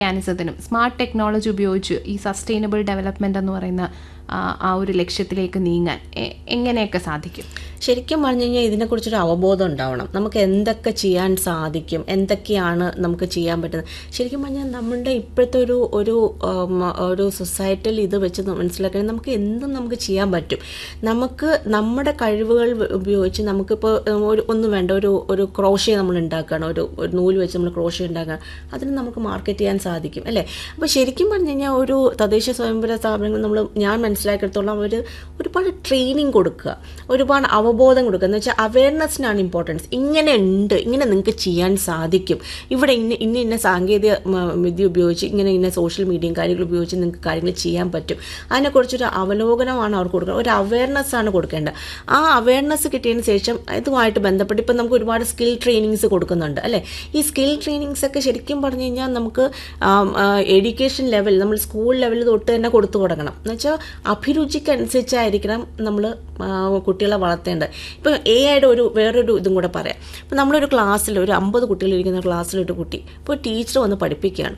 മെക്കാനിസത്തിനും smart technology ഉപയോഗിച്ച് ഈ sustainable development എന്ന് പറയുന്ന ആ, ആ ഒരു ലക്ഷ്യത്തിലേക്ക് നീങ്ങാൻ എ- എങ്ങനെയൊക്കെ സാധിക്കും ശരിക്കും പറഞ്ഞു കഴിഞ്ഞാൽ ഇതിനെക്കുറിച്ചൊരു അവബോധം ഉണ്ടാവണം നമുക്ക് എന്തൊക്കെ ചെയ്യാൻ സാധിക്കും എന്തൊക്കെയാണ് നമുക്ക് ചെയ്യാൻ പറ്റുന്നത് ശരിക്കും പറഞ്ഞാൽ നമ്മുടെ ഇപ്പോഴത്തെ ഒരു ഒരു ഉം, ഒരു സൊസൈറ്റിയിൽ ഇത് വെച്ച് മനസ്സിലാക്കാൻ നമുക്ക് എന്തും നമുക്ക് ചെയ്യാൻ പറ്റും നമുക്ക് നമ്മുടെ കഴിവുകൾ ഉപയോഗിച്ച് നമുക്കിപ്പോൾ ഉം, ഒരു ഒന്നും വേണ്ട ഒരു ഒരു ക്രോഷ്യ നമ്മൾ ഉണ്ടാക്കുകയാണ് ഒരു ഒരു നൂല് വെച്ച് നമ്മൾ ക്രോഷ്യ ഉണ്ടാക്കുകയാണ് അതിന് നമുക്ക് മാർക്കറ്റ് ചെയ്യാൻ സാധിക്കും അല്ലേ അപ്പോൾ ശരിക്കും പറഞ്ഞു കഴിഞ്ഞാൽ ഒരു തദ്ദേശ സ്വയംഭര സ്ഥാപനങ്ങൾ നമ്മൾ ഞാൻ മനസ്സിലാക്കിയെടുത്തോളം അവർ ഒരുപാട് ട്രെയിനിങ് കൊടുക്കുക ഒരുപാട് അവബോധം കൊടുക്കുക എന്ന് വെച്ചാൽ അവയർനെസ്സിനാണ് ഇമ്പോർട്ടൻസ് ഇങ്ങനെ ഉണ്ട് ഇങ്ങനെ നിങ്ങൾക്ക് ചെയ്യാൻ സാധിക്കും ഇവിടെ ഇന്ന ഇന്ന ഇന്ന സാങ്കേതിക ഉം, വിദ്യ ഉപയോഗിച്ച് ഇങ്ങനെ ഇന്ന സോഷ്യൽ മീഡിയയും കാര്യങ്ങൾ ഉപയോഗിച്ച് നിങ്ങൾക്ക് കാര്യങ്ങൾ ചെയ്യാൻ പറ്റും അതിനെക്കുറിച്ചൊരു അവലോകനമാണ് അവർക്ക് കൊടുക്കുന്നത് ഒരു അവയർനെസ് ആണ് കൊടുക്കേണ്ടത് ആ അവയർനെസ് കിട്ടിയതിന് ശേഷം ഇതുമായിട്ട് ബന്ധപ്പെട്ട് ഇപ്പം നമുക്ക് ഒരുപാട് സ്കിൽ ട്രെയിനിങ്സ് കൊടുക്കുന്നുണ്ട് അല്ലേ ഈ സ്കിൽ ട്രെയിനിങ്സ് ഒക്കെ ശരിക്കും പറഞ്ഞു കഴിഞ്ഞാൽ നമുക്ക് എഡ്യൂക്കേഷൻ ലെവൽ നമ്മൾ സ്കൂൾ ലെവലിൽ തൊട്ട് തന്നെ കൊടുത്തു തുടങ്ങണം എന്ന് വെച്ചാൽ അഭിരുചിക്കനുസരിച്ചായിരിക്കണം നമ്മൾ കുട്ടികളെ വളർത്തേണ്ടത് ഇപ്പം എ ഐയുടെ ഒരു വേറൊരു ഇതും കൂടെ പറയാം ഇപ്പം നമ്മളൊരു ക്ലാസ്സിൽ ഒരു അമ്പത് കുട്ടികളിരിക്കുന്ന ക്ലാസ്സിലൊരു കുട്ടി ഇപ്പോൾ ടീച്ചർ വന്ന് പഠിപ്പിക്കുകയാണ്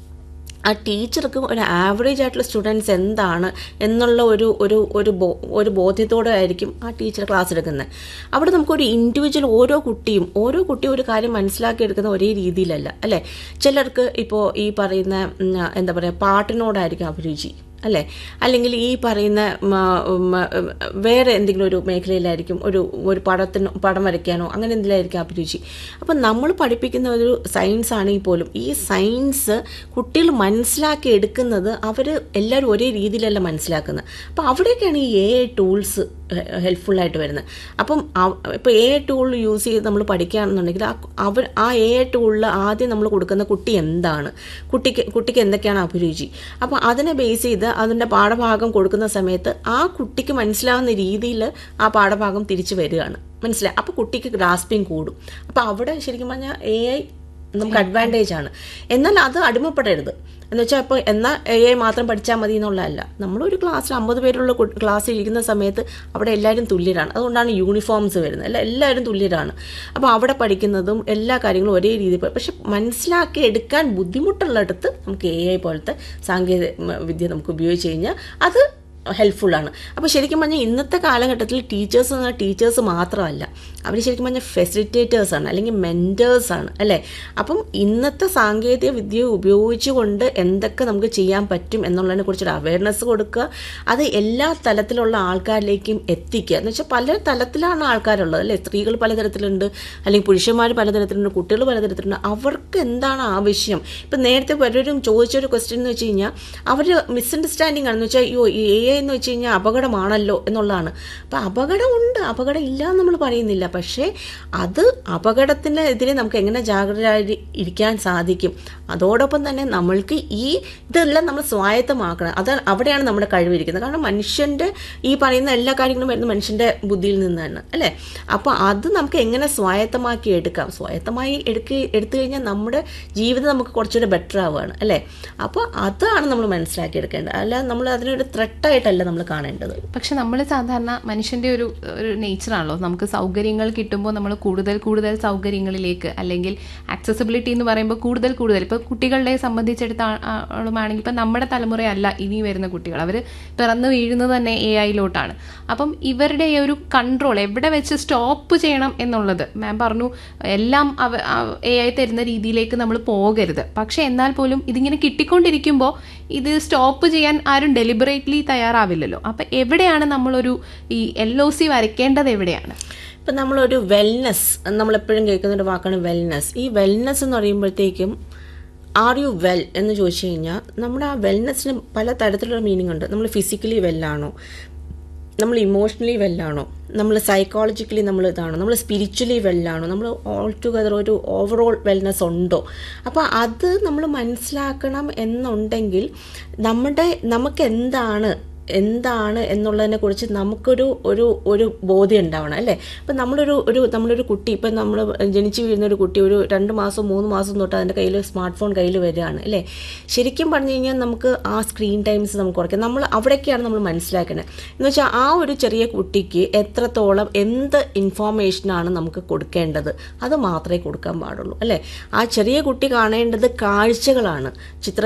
ആ ടീച്ചർക്ക് ഒരു ആവറേജ് ആയിട്ടുള്ള സ്റ്റുഡൻസ് എന്താണ് എന്നുള്ള ഒരു ഒരു ഒരു ബോ ഒരു ബോധ്യത്തോടെ ആയിരിക്കും ആ ടീച്ചർ ക്ലാസ് എടുക്കുന്നത് അവിടെ നമുക്കൊരു ഇൻഡിവിജ്വൽ ഓരോ കുട്ടിയും ഓരോ കുട്ടിയും ഒരു കാര്യം മനസ്സിലാക്കി എടുക്കുന്ന ഒരേ രീതിയിലല്ല അല്ലേ ചിലർക്ക് ഇപ്പോൾ ഈ പറയുന്ന ഉം, എന്താ പറയുക പാട്ടിനോടായിരിക്കും അഭിരുചി അല്ലേ അല്ലെങ്കിൽ ഈ പറയുന്ന ഉം, ഉം, ഉം, വേറെ എന്തെങ്കിലും ഒരു മേഖലയിലായിരിക്കും ഒരു ഒരു പടത്തിന് പടം വരയ്ക്കാനോ അങ്ങനെ എന്തെങ്കിലുമായിരിക്കും അഭിരുചി അപ്പം നമ്മൾ പഠിപ്പിക്കുന്ന ഒരു സയൻസ് ആണെങ്കിൽ പോലും ഈ സയൻസ് കുട്ടികൾ മനസ്സിലാക്കി എടുക്കുന്നത് അവർ എല്ലാവരും ഒരേ രീതിയിലല്ല മനസ്സിലാക്കുന്നത് അപ്പം അവിടെയൊക്കെയാണ് ഈ എ ഐ ടൂൾസ് ഹെൽപ്ഫുള്ളായിട്ട് വരുന്നത് അപ്പം ഇപ്പോൾ എ ഐ ടൂൾ യൂസ് ചെയ്ത് നമ്മൾ പഠിക്കുകയാണെന്നുണ്ടെങ്കിൽ ആ അവർ ആ എ ഐ ടൂളിൽ ആദ്യം നമ്മൾ കൊടുക്കുന്ന കുട്ടി എന്താണ് കുട്ടിക്ക് കുട്ടിക്ക് എന്തൊക്കെയാണ് അഭിരുചി അപ്പോൾ അതിനെ ബേസ് ചെയ്ത് അതിൻ്റെ പാഠഭാഗം കൊടുക്കുന്ന സമയത്ത് ആ കുട്ടിക്ക് മനസ്സിലാവുന്ന രീതിയിൽ ആ പാഠഭാഗം തിരിച്ചു വരികയാണ് മനസ്സിലായി അപ്പോൾ കുട്ടിക്ക് ഗ്രാസ്പിംഗ് കൂടും അപ്പോൾ അവിടെ ശരിക്കും പറഞ്ഞാൽ എ ഐ നമുക്ക് അഡ്വാൻറ്റേജ് ആണ് എന്നാൽ അത് അടിമപ്പെടരുത് എന്ന് വെച്ചാൽ ഇപ്പോൾ എന്നാൽ എ ഐ മാത്രം പഠിച്ചാൽ മതി എന്നുള്ളതല്ല നമ്മളൊരു ക്ലാസ്സിൽ അമ്പത് പേരുള്ള ക്ലാസ്സിൽ ഇരിക്കുന്ന സമയത്ത് അവിടെ എല്ലാവരും തുല്യരാണ് അതുകൊണ്ടാണ് യൂണിഫോംസ് വരുന്നത് അല്ല എല്ലാവരും തുല്യരാണ് അപ്പോൾ അവിടെ പഠിക്കുന്നതും എല്ലാ കാര്യങ്ങളും ഒരേ രീതിയിൽ പ- പക്ഷെ മനസ്സിലാക്കി എടുക്കാൻ ബുദ്ധിമുട്ടുള്ളിടത്ത് നമുക്ക് എ ഐ പോലത്തെ സാങ്കേതിക ഉം, വിദ്യ നമുക്ക് ഉപയോഗിച്ച് കഴിഞ്ഞാൽ അത് ഹെൽപ്ഫുള്ളാണ് അപ്പോൾ ശരിക്കും പറഞ്ഞാൽ ഇന്നത്തെ കാലഘട്ടത്തിൽ ടീച്ചേഴ്സ് എന്ന ടീച്ചേഴ്സ് മാത്രമല്ല അവർ ശരിക്കും പറഞ്ഞാൽ ഫെസിലിറ്റേറ്റേഴ്സ് ആണ് അല്ലെങ്കിൽ മെൻറ്റേഴ്സ് ആണ് അല്ലേ അപ്പം ഇന്നത്തെ സാങ്കേതിക വിദ്യ ഉപയോഗിച്ചുകൊണ്ട് എന്തൊക്കെ നമുക്ക് ചെയ്യാൻ പറ്റും എന്നുള്ളതിനെ കുറിച്ചൊരു അവയർനെസ് കൊടുക്കുക അത് എല്ലാ തലത്തിലുള്ള ആൾക്കാരിലേക്കും എത്തിക്കുക എന്ന് വെച്ചാൽ പല തലത്തിലാണ് ആൾക്കാരുള്ളത് അല്ലേ സ്ത്രീകൾ പലതരത്തിലുണ്ട് അല്ലെങ്കിൽ പുരുഷന്മാർ പലതരത്തിലുണ്ട് കുട്ടികൾ പലതരത്തിലുണ്ട് അവർക്ക് എന്താണ് ആവശ്യം ഇപ്പം നേരത്തെ പലരും ചോദിച്ചൊരു ക്വസ്റ്റ്യൻ എന്ന് വെച്ച് കഴിഞ്ഞാൽ അവർ മിസ്അണ്ടർസ്റ്റാൻഡിങ് ആണെന്ന് വെച്ചാൽ അയ്യോ ഈ എ എന്ന് വെച്ച് കഴിഞ്ഞാൽ അപകടമാണല്ലോ എന്നുള്ളതാണ് അപ്പം അപകടമുണ്ട് അപകടം ഇല്ല എന്ന് നമ്മൾ പറയുന്നില്ല പക്ഷേ അത് അപകടത്തിനെതിരെ നമുക്ക് എങ്ങനെ ജാഗ്രതയായി ഇരിക്കാൻ സാധിക്കും അതോടൊപ്പം തന്നെ നമ്മൾക്ക് ഈ ഇതെല്ലാം നമ്മൾ സ്വായത്തമാക്കണം അത് അവിടെയാണ് നമ്മുടെ കഴിവിരിക്കുന്നത് കാരണം മനുഷ്യൻ്റെ ഈ പറയുന്ന എല്ലാ കാര്യങ്ങളും വരുന്നത് മനുഷ്യൻ്റെ ബുദ്ധിയിൽ നിന്നാണ് അല്ലേ അപ്പോൾ അത് നമുക്ക് എങ്ങനെ സ്വായത്തമാക്കി എടുക്കാം സ്വായത്തമായി എടുക്ക എടുത്തു കഴിഞ്ഞാൽ നമ്മുടെ ജീവിതം നമുക്ക് കുറച്ചുകൂടെ ബെറ്റർ ആവുകയാണ് അല്ലേ അപ്പോൾ അതാണ് നമ്മൾ മനസ്സിലാക്കി എടുക്കേണ്ടത് അല്ലാതെ നമ്മൾ അതിനൊരു ത്രെട്ടായിട്ടല്ല നമ്മൾ കാണേണ്ടത് പക്ഷെ നമ്മൾ സാധാരണ മനുഷ്യന്റെ ഒരു ഒരു നേച്ചറാണല്ലോ നമുക്ക് സൗകര്യങ്ങൾ കിട്ടുമ്പോൾ നമ്മൾ കൂടുതൽ കൂടുതൽ സൗകര്യങ്ങളിലേക്ക് അല്ലെങ്കിൽ ആക്സസിബിലിറ്റി എന്ന് പറയുമ്പോൾ കൂടുതൽ കൂടുതൽ ഇപ്പോൾ കുട്ടികളെ സംബന്ധിച്ചിടത്തോളമാണെങ്കിൽ ഇപ്പം നമ്മുടെ തലമുറയല്ല ഇനി വരുന്ന കുട്ടികൾ അവർ പിറന്നു വീഴുന്നത് തന്നെ എ ഐയിലോട്ടാണ് അപ്പം ഇവരുടെ ഈ ഒരു കൺട്രോൾ എവിടെ വെച്ച് സ്റ്റോപ്പ് ചെയ്യണം എന്നുള്ളത് മാം പറഞ്ഞു എല്ലാം അവ എ ഐ തരുന്ന രീതിയിലേക്ക് നമ്മൾ പോകരുത് പക്ഷെ എന്നാൽ പോലും ഇതിങ്ങനെ കിട്ടിക്കൊണ്ടിരിക്കുമ്പോൾ ഇത് സ്റ്റോപ്പ് ചെയ്യാൻ ആരും ഡെലിബറേറ്റ്ലി തയ്യാറാവില്ലല്ലോ അപ്പം എവിടെയാണ് നമ്മളൊരു ഈ എൽ ഒ സി വരയ്ക്കേണ്ടത് എവിടെയാണ് ഇപ്പം നമ്മളൊരു വെൽനെസ് നമ്മളെപ്പോഴും കേൾക്കുന്ന ഒരു വാക്കാണ് വെൽനെസ് ഈ വെൽനെസ് എന്ന് പറയുമ്പോഴത്തേക്കും ആർ യു വെൽ എന്ന് ചോദിച്ചു കഴിഞ്ഞാൽ നമ്മുടെ ആ വെൽനെസ്സിന് പല തരത്തിലുള്ള മീനിങ് ഉണ്ട് നമ്മൾ ഫിസിക്കലി വെല്ലാണോ നമ്മൾ ഇമോഷണലി വെല്ലാണോ നമ്മൾ സൈക്കോളജിക്കലി നമ്മൾ ഇതാണോ നമ്മൾ സ്പിരിച്വലി വെല്ലാണോ നമ്മൾ ഓൾ ടുഗദർ ഒരു ഓവറോൾ വെൽനെസ് ഉണ്ടോ അപ്പോൾ അത് നമ്മൾ മനസ്സിലാക്കണം എന്നുണ്ടെങ്കിൽ നമ്മുടെ നമുക്ക് എന്താണ് എന്താണ് എന്നുള്ളതിനെ കുറിച്ച് നമുക്കൊരു ഒരു ഒരു ബോധ്യം ഉണ്ടാവണം അല്ലേ ഇപ്പം നമ്മളൊരു ഒരു നമ്മളൊരു കുട്ടി ഇപ്പം നമ്മൾ ജനിച്ചു വീഴുന്ന ഒരു കുട്ടി ഒരു രണ്ട് മാസം മൂന്ന് മാസം തൊട്ട് അതിൻ്റെ കയ്യിൽ സ്മാർട്ട് ഫോൺ കയ്യിൽ വരികയാണ് അല്ലേ ശരിക്കും പറഞ്ഞു കഴിഞ്ഞാൽ നമുക്ക് ആ സ്ക്രീൻ ടൈംസ് നമുക്ക് കുറയ്ക്കാം നമ്മൾ അവിടേക്കാണ് നമ്മൾ മനസ്സിലാക്കുന്നത് എന്ന് വെച്ചാൽ ആ ഒരു ചെറിയ കുട്ടിക്ക് എത്രത്തോളം എന്ത് ഇൻഫോർമേഷനാണ് നമുക്ക് കൊടുക്കേണ്ടത് അത് മാത്രമേ കൊടുക്കാൻ പാടുള്ളൂ അല്ലേ ആ ചെറിയ കുട്ടി കാണേണ്ടത് കാഴ്ചകളാണ് ചിത്ര